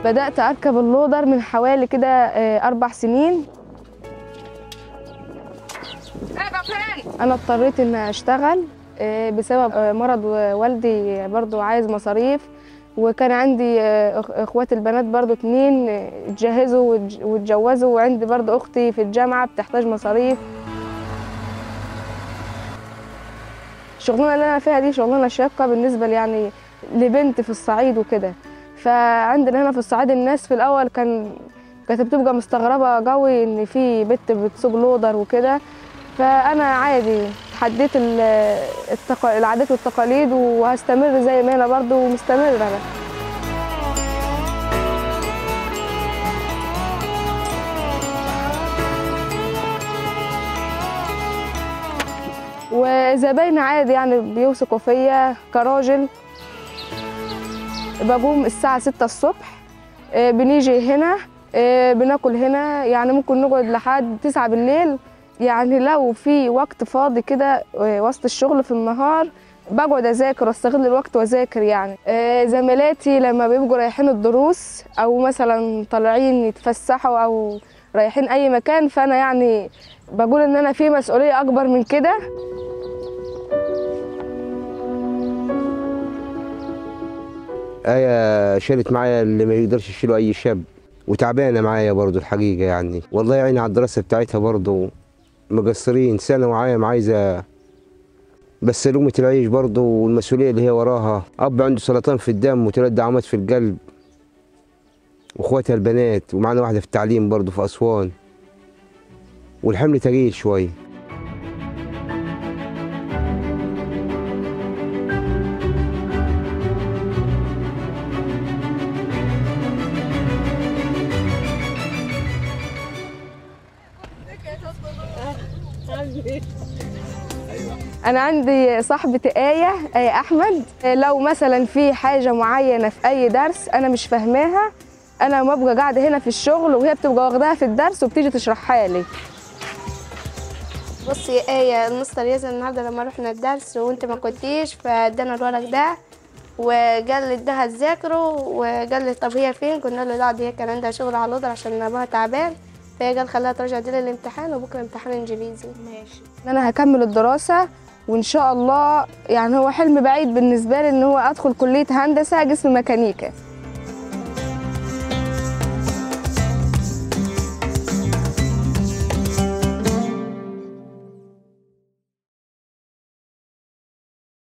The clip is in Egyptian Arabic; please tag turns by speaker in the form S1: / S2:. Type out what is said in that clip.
S1: بدأت أركب اللودر من حوالي كده آه، أربع سنين أنا اضطريت إن أشتغل آه، بسبب آه، مرض والدي برضو عايز مصاريف وكان عندي آه، أخ- اخواتي البنات برضو اتنين آه، اتجهزوا واتج- واتجوزوا وعندي برضو اختي في الجامعة بتحتاج مصاريف الشغلانة اللي انا فيها دي شغلانة شاقة بالنسبة لي يعني لبنت في الصعيد وكده فعندنا هنا في الصعيد الناس في الاول كان كانت بتبقى مستغربة قوي ان في بنت بتسوق لودر وكده فانا عادي تحديت ال- التق... العادات والتقاليد وهستمر زي ما انا برضو ومستمرة انا وزبايني عادي يعني بيوثقوا فيا كراجل بقوم الساعة ستة الصبح آه، بنيجي هنا آه، بناكل هنا يعني ممكن نقعد لحد تسعة بالليل يعني لو في وقت فاضي كده آه، وسط الشغل في النهار بقعد اذاكر واستغل الوقت واذاكر يعني آه، زميلاتي لما بيبقوا رايحين الدروس او مثلا طالعين يتفسحوا او رايحين اي مكان فانا يعني بقول ان انا في مسؤوليه اكبر من كده
S2: آية شالت معايا اللي ما يقدرش يشيله أي شاب وتعبانة معايا برضو الحقيقة يعني والله يعيني على الدراسة بتاعتها برضو مقصرين سنة وعايم عايزة بس لقمة العيش برضو والمسؤولية اللي هي وراها أب عنده سرطان في الدم وثلاث دعامات في القلب وإخواتها البنات ومعانا واحدة في التعليم برضو في أسوان والحمل تقيل شوية
S1: انا عندي صاحبتي ايه ايه احمد لو مثلا في حاجه معينه في اي درس انا مش فاهماها انا ما ببقى قاعده هنا في الشغل وهي بتبقى واخداها في الدرس وبتيجي تشرحها لي
S3: بصي يا آية المستر يزن النهاردة لما رحنا الدرس وانت ما كنتيش فادانا الورق ده وقال لي اداها تذاكره وقال لي طب هي فين قلنا له لا دي هي كان عندها شغل على الأوضة عشان ابوها تعبان فهي قال خليها ترجع دي الامتحان وبكره امتحان انجليزي ماشي
S1: ان انا هكمل الدراسه وان شاء الله يعني هو حلم بعيد بالنسبه لي ان هو ادخل كليه هندسه قسم ميكانيكا